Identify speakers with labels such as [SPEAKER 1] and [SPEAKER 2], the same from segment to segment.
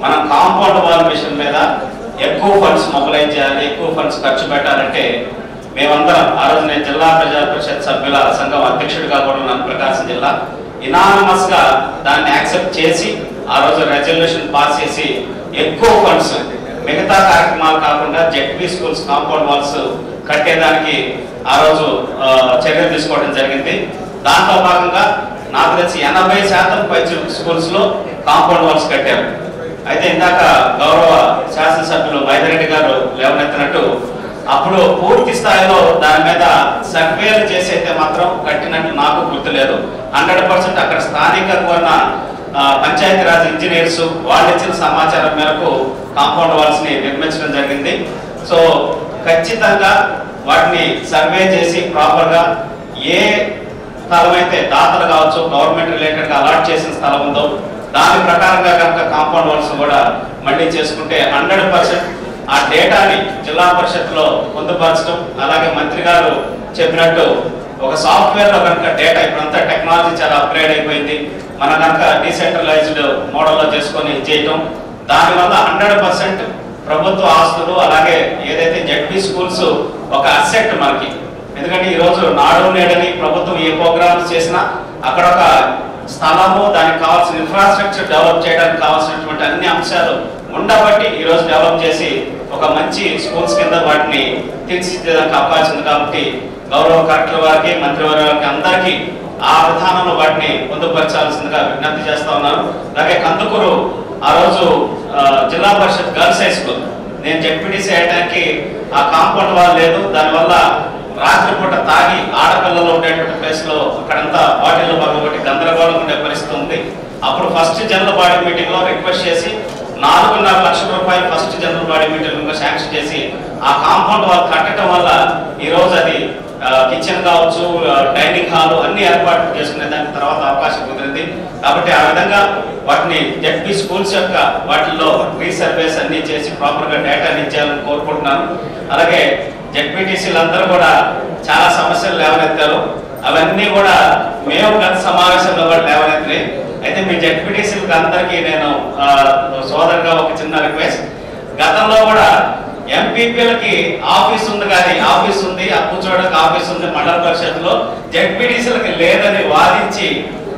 [SPEAKER 1] మనం compound wall machine మీద ఎక్కువ ఫండ్స్ మొబిలైజ్ చేయాలి ఎక్కువ ఫండ్స్ ఖర్చు పెట్టాలంటే మేమందరం ఆ రోజు నేను జిల్లా ప్రజా పరిషత్ సభ్యుల సంఘం అధ్యక్షుడిగా కూడా ఉన్నాను ప్రకాశం జిల్లా ఇనానమస్ గా దాన్ని యాక్సెప్ట్ చేసి ఆ రోజు రెజల్యూషన్ పాస్ చేసి ఎక్కువ ఫండ్స్ మిగతా కార్యక్రమాలు కాకుండా జెడ్పీ స్కూల్స్ కాంపౌండ్ వాల్స్ కట్టేదానికి ఆ రోజు ఆ, చర్యలు తీసుకోవడం జరిగింది దాంట్లో భాగంగా నాకు తెలిసి ఎనభై శాతం పై స్కూల్స్ లో కాంపౌండ్ వాల్స్ కట్టారు అయితే ఇందాక గౌరవ శాసనసభ్యులు మైదరెడ్డి గారు లేవనెత్తినట్టు అప్పుడు పూర్తి స్థాయిలో దాని మీద సర్వేలు చేసి అయితే మాత్రం కట్టినట్టు నాకు గుర్తులేదు హండ్రెడ్ పర్సెంట్ అక్కడ స్థానికంగా ఉన్న ఆ, పంచాయతీరాజ్ ఇంజనీర్స్ వాళ్ళు ఇచ్చిన సమాచారం మేరకు కాంపౌండ్ వాల్స్ ని నిర్మించడం జరిగింది సో ఖచ్చితంగా వాటిని సర్వే చేసి ప్రాపర్ గా ఏ స్థలం అయితే దాతలు కావచ్చు గవర్నమెంట్ రిలేటెడ్ గా అలాట్ చేసిన స్థలం ఉందో దాని ప్రకారంగా కనుక కాంపౌండ్ వాల్స్ కూడా మళ్ళీ చేసుకుంటే హండ్రెడ్ పర్సెంట్ ఆ డేటాని జిల్లా పరిషత్ లో పొందుపరచడం అలాగే మంత్రి గారు చెప్పినట్టు ఒక సాఫ్ట్వేర్ లో కనుక డేటా ఇప్పుడంతా టెక్నాలజీ చాలా అప్గ్రేడ్ అయిపోయింది మన కనుక డీసెంట్రలైజ్డ్ మోడల్లో చేసుకొని చేయటం దానివల్ల హండ్రెడ్ పర్సెంట్ ప్రభుత్వ ఆస్తులు అలాగే ఏదైతే జడ్పీ స్కూల్స్ ఒక అసెట్ మనకి ఎందుకంటే ఈ రోజు నాడు నేడని ప్రభుత్వం ఏ ప్రోగ్రామ్స్ చేసినా అక్కడ ఒక స్థలము దానికి కావాల్సిన ఇన్ఫ్రాస్ట్రక్చర్ డెవలప్ చేయడానికి కావాల్సినటువంటి అన్ని అంశాలు ఉండబట్టి ఈ రోజు డెవలప్ చేసి ఒక మంచి స్కూల్స్ కింద వాటిని తీర్చిదిద్దడానికి అవకాశం ఉంది కాబట్టి గౌరవ కలెక్టర్ వారికి మంత్రివర్గ వారికి అందరికీ ఆ విధానంలో వాటిని పొందుపరచాల్సిందిగా విజ్ఞప్తి చేస్తా ఉన్నాను అలాగే కందుకూరు ఆ రోజు ఆ, Zilla Parishad girls high school నేను జెడ్పీటీసీ చేయడానికి ఆ కాంపౌండ్ వాల్ లేదు దానివల్ల రాత్రిపూట తాగి ఆడపిల్లలు ఉండేటువంటి ప్లేస్ లో అక్కడంతా బాటిల్లో పగలగొట్టి గందరగోళం ఉండే పరిస్థితి ఉంది అప్పుడు ఫస్ట్ జనరల్ బాడీ మీటింగ్ లో రిక్వెస్ట్ చేసి నాలుగున్నర లక్షల రూపాయలు ఫస్ట్ జనరల్ బాడీ మీటింగ్ లో శాంక్షన్ చేసి ఆ కాంపౌండ్ వాల్ కట్టడం వల్ల ఈ రోజు అది కిచెన్ కావచ్చు డైనింగ్ హాల్ అన్ని ఏర్పాట్లు చేసుకునే దానికి తర్వాత అవకాశం కుదిరింది కాబట్టి ఆ విధంగా వాటిని జడ్పీ స్కూల్స్ యొక్క వాటిల్లో రీసర్వేస్ అన్ని చేసి ప్రాపర్ గా డేటాని ఇచ్చేయాలని కోరుకుంటున్నాను అలాగే జడ్పీటీసీలు అందరూ కూడా చాలా సమస్యలు లేవనెత్తారు అవన్నీ కూడా మేము గత సమావేశంలో కూడా లేవనెత్తాయి అయితే మీ జడ్పీటీసీలకు అందరికీ నేను ఆ, సోదరుగా ఒక చిన్న రిక్వెస్ట్ గతంలో కూడా ఎంపీపీలకి ఆఫీస్ ఉంది కానీ ఆఫీస్ ఉంది ఆ కూర్చోవడానికి ఆఫీస్ ఉంది మండల పరిషత్లో జడ్పీటీసీలకి లేదని వాదించి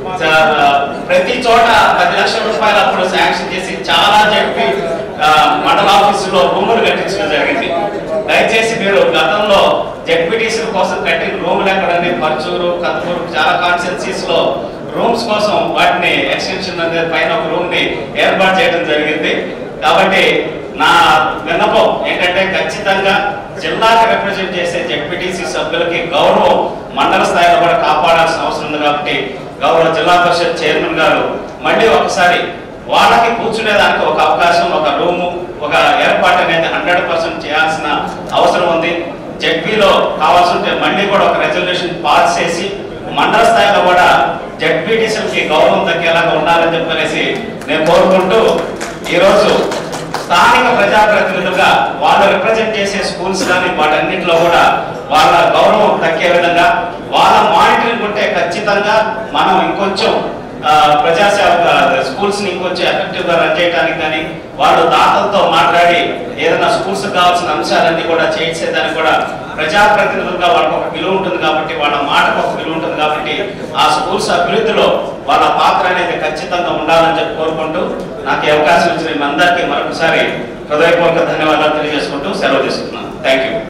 [SPEAKER 1] చా- ప్రతి చోట పది లక్షల రూపాయలు అప్పుడు శాంక్షన్ చేసి చాలా జడ్పీ ఆ, మండల ఆఫీసులో రూములు కట్టించడం జరిగింది దయచేసి మీరు గతంలో జడ్పీటీసీల కోసం కట్టిన రూములు ఎక్కడని పర్చూరు కత్పూరు చాలా కాన్స్టిట్యున్సీస్ లో రూమ్స్ కోసం వాటిని ఎక్స్టెన్షన్ అనేది పైన ఒక రూమ్ ని ఏర్పాటు చేయడం జరిగింది కాబట్టి నా విన్నపం ఏంటంటే ఖచ్చితంగా జిల్లాకి రిప్రజెంట్ చేసే జెడ్పీటీసీ సభ్యులకి గౌరవం మండల స్థాయిలో కూడా కాపాడాల్సిన అవసరం ఉంది కాబట్టి గౌరవ జిల్లా పరిషత్ చైర్మన్ గారు మళ్ళీ ఒకసారి వాళ్ళకి కూర్చునేదానికి ఒక అవకాశం ఒక రూము ఒక ఏర్పాటు అనేది హండ్రెడ్ పర్సెంట్ చేయాల్సిన అవసరం ఉంది జడ్పీలో కావాల్సి ఉంటే మళ్ళీ కూడా ఒక రెజల్యూషన్ పాస్ చేసి మండల స్థాయిలో కూడా జడ్పీటీసీలకి గౌరవం దక్కేలాగా ఉండాలని చెప్పనేసి నేను కోరుకుంటూ ఈరోజు స్థానిక ప్రజాప్రతినిధులుగా వాళ్ళు రిప్రజెంట్ చేసే స్కూల్స్ కానీ వాటన్నింటిలో కూడా వాళ్ళ గౌరవం దక్కే విధంగా వాళ్ళ మానిటరింగ్ ఉంటే ఖచ్చితంగా మనం ఇంకొంచెం ఆ, ప్రజాసేవ స్కూల్స్ ని ఇంకొంచెం ఎఫెక్టివ్ గా రన్ చేయడానికి కానీ వాళ్ళు దాతలతో మాట్లాడి ఏదైనా స్కూల్స్ కావాల్సిన అంశాలన్నీ కూడా చేయించేదానికి కూడా ప్రజాప్రతినిధులుగా వాళ్ళకి ఒక విలువ ఉంటుంది కాబట్టి వాళ్ళ మాటకు ఒక విలువ ఉంటుంది కాబట్టి ఆ స్కూల్స్ అభివృద్ధిలో వాళ్ళ పాత్ర అనేది ఖచ్చితంగా ఉండాలని చెప్పి కోరుకుంటూ నాకు ఈ అవకాశం ఇచ్చిన మీ అందరికీ మరొకసారి హృదయపూర్వక ధన్యవాదాలు తెలియజేసుకుంటూ సెలవు తీసుకుంటున్నాను